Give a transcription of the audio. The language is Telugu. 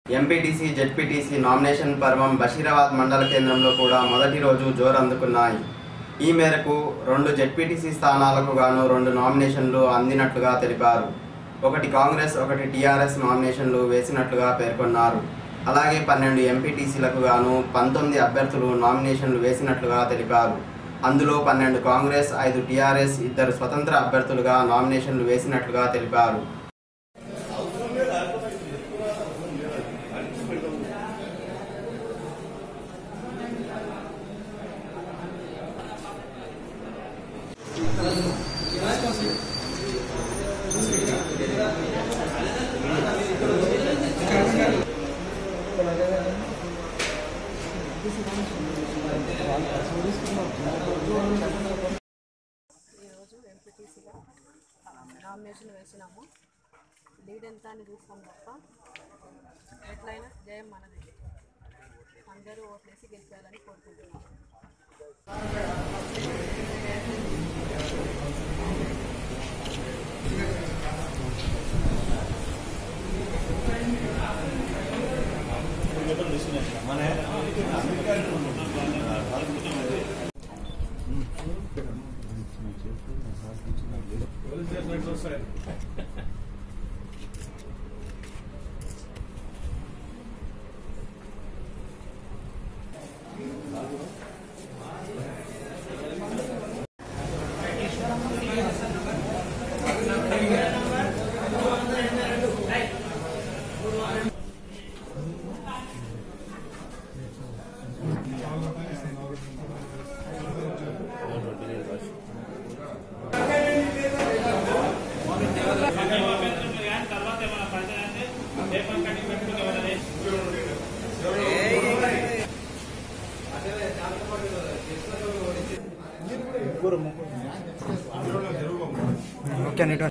ఎంపీటీసీ జెడ్పీటీసీ నామినేషన్ పర్వం బషీరాబాద్ మండల కేంద్రంలో కూడా మొదటి రోజు జోరు అందుకున్నాయి ఈ మేరకు రెండు జెడ్పీటీసీ స్థానాలకు గాను రెండు నామినేషన్లు అందినట్లుగా తెలిపారు ఒకటి కాంగ్రెస్ ఒకటి టీఆర్ఎస్ నామినేషన్లు వేసినట్లుగా పేర్కొన్నారు అలాగే పన్నెండు ఎంపీటీసీలకు గాను పంతొమ్మిది అభ్యర్థులు నామినేషన్లు వేసినట్లుగా తెలిపారు అందులో పన్నెండు కాంగ్రెస్ ఐదు టీఆర్ఎస్ ఇద్దరు స్వతంత్ర అభ్యర్థులుగా నామినేషన్లు వేసినట్లుగా తెలిపారు ఈరోజు ఎంపీటీసీలో నామినేషన్ వేసినాము లీడ్ ఎంత అని చూస్తాం తప్ప ఎట్లయినా జయం మనది అందరూ ఓట్లేసి గెలిపేయాలని కోరుకుంటున్నాం ఓకే నీట్